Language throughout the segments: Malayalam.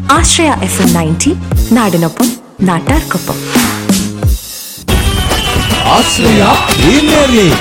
ആശ്രയ എഫ് എം നയൻറ്റി നാടിനൊപ്പം നാട്ടാർക്കൊപ്പം Ashraya premier league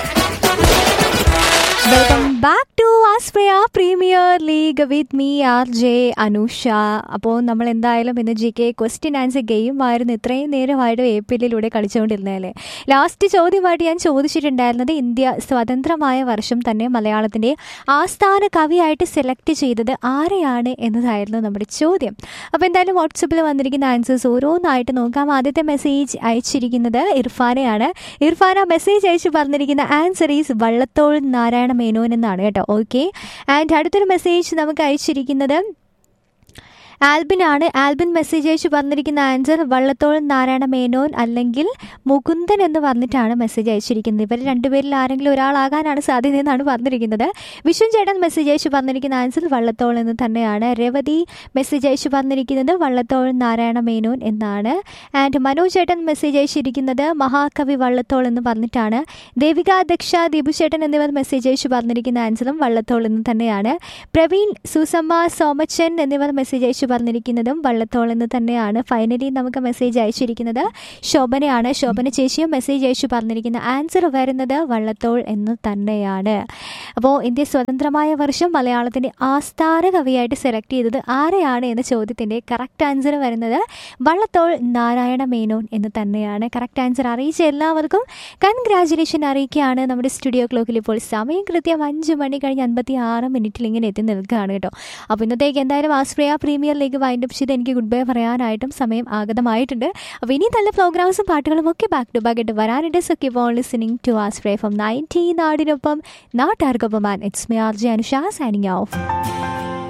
welcome back to Ashraya premier league with me R J Anusha അപ്പോൾ നമ്മൾ എന്തായാലും ഇന്ന് G K question answer game ആയിരുന്നു ഇത്രയും നേരമായിട്ട് എ പി എല്ലിലൂടെ കളിച്ചുകൊണ്ടിരുന്നതല്ലേ ലാസ്റ്റ് ചോദ്യമായിട്ട് ഞാൻ ചോദിച്ചിട്ടുണ്ടായിരുന്നത് ഇന്ത്യ സ്വതന്ത്രമായ വർഷം തന്നെ മലയാളത്തിൻ്റെ ആസ്ഥാന കവിയായിട്ട് സെലക്ട് ചെയ്തത് ആരെയാണ് എന്നതായിരുന്നു നമ്മുടെ ചോദ്യം അപ്പോൾ എന്തായാലും വാട്സപ്പിൽ വന്നിരിക്കുന്ന ആൻസേഴ്സ് ഓരോന്നായിട്ട് നോക്കാം ആദ്യത്തെ മെസ്സേജ് അയച്ചിരിക്കുന്നത് ഇർഫാനെയാണ് ഇർഫാന മെസ്സേജ് അയച്ച് പറഞ്ഞിരിക്കുന്ന ആൻസർ ഈസ് വള്ളത്തോൾ നാരായണ മേനോൻ എന്നാണ് കേട്ടോ ഓക്കെ ആൻഡ് അടുത്തൊരു മെസ്സേജ് നമുക്ക് അയച്ചിരിക്കുന്നത് ആൽബിനാണ് ആൽബിൻ മെസ്സേജ് അയച്ച് പറഞ്ഞിരിക്കുന്ന ആൻസർ വള്ളത്തോൾ നാരായണ മേനോൻ അല്ലെങ്കിൽ മുകുന്ദൻ എന്ന് പറഞ്ഞിട്ടാണ് മെസ്സേജ് അയച്ചിരിക്കുന്നത് ഇവർ രണ്ടുപേരിൽ ആരെങ്കിലും ഒരാളാകാനാണ് സാധ്യത എന്നാണ് പറഞ്ഞിരിക്കുന്നത് വിഷ്ണു ചേട്ടൻ മെസ്സേജ് അയച്ച് പറഞ്ഞിരിക്കുന്ന ആൻസർ വള്ളത്തോൾ എന്ന് തന്നെയാണ് രവതി മെസ്സേജ് അയച്ച് പറഞ്ഞിരിക്കുന്നത് വള്ളത്തോൾ നാരായണ മേനോൻ എന്നാണ് ആൻഡ് മനോജ് ചേട്ടൻ മെസ്സേജ് അയച്ചിരിക്കുന്നത് മഹാകവി വള്ളത്തോൾ എന്ന് പറഞ്ഞിട്ടാണ് ദേവിക ദക്ഷ ദീപു ചേട്ടൻ എന്നിവർ മെസ്സേജ് അയച്ച് പറഞ്ഞിരിക്കുന്ന ആൻസറും വള്ളത്തോൾ എന്ന് തന്നെയാണ് പ്രവീൺ സുസമ്മ സോമച്ചൻ എന്നിവർ മെസ്സേജ് അയച്ചു പറഞ്ഞിരിക്കുന്നതും വള്ളത്തോൾ എന്ന് തന്നെയാണ് ഫൈനലി നമുക്ക് മെസ്സേജ് അയച്ചിരിക്കുന്നത് ശോഭനയാണ് ശോഭന ചേച്ചിയും മെസ്സേജ് അയച്ചു പറഞ്ഞിരിക്കുന്ന ആൻസർ വരുന്നത് വള്ളത്തോൾ എന്ന് തന്നെയാണ് അപ്പോൾ ഇന്ത്യ സ്വതന്ത്രമായ വർഷം മലയാളത്തിൻ്റെ ആസ്ഥാന കവിയായിട്ട് സെലക്ട് ചെയ്തത് ആരെയാണ് എന്ന ചോദ്യത്തിൻ്റെ കറക്റ്റ് ആൻസർ വരുന്നത് വള്ളത്തോൾ നാരായണ മേനോൻ എന്ന് തന്നെയാണ് കറക്റ്റ് ആൻസർ അറിയിച്ച എല്ലാവർക്കും കൺഗ്രാജുലേഷൻ അറിയിക്കുകയാണ് നമ്മുടെ സ്റ്റുഡിയോ ക്ലോക്കിൽ ഇപ്പോൾ സമയം കൃത്യം അഞ്ച് മണി കഴിഞ്ഞ് അൻപത്തി ആറ് മിനിറ്റിൽ ഇങ്ങനെ എത്തി നിൽക്കുകയാണ് കേട്ടോ അപ്പോൾ ഇന്നത്തേക്ക് എന്തായാലും ആസ്ട്രേലിയ പ്രീമിയർ ലീഗ് വൈൻഡപ്പ് ചെയ്ത് എനിക്ക് ഗുഡ് ബൈ പറയാനായിട്ടും സമയം ആഗതമായിട്ടുണ്ട് അപ്പോൾ ഇനി നല്ല പ്രോഗ്രാംസും പാട്ടുകളും ഒക്കെ ബാക്ക് ടു ബാക്ക് ആയിട്ട് വരാനുണ്ട് so keep on listening to Ashraya from ninety നാടിനൊപ്പം നാട്ടാർക്കൊപ്പം and it's me R J Anusha signing of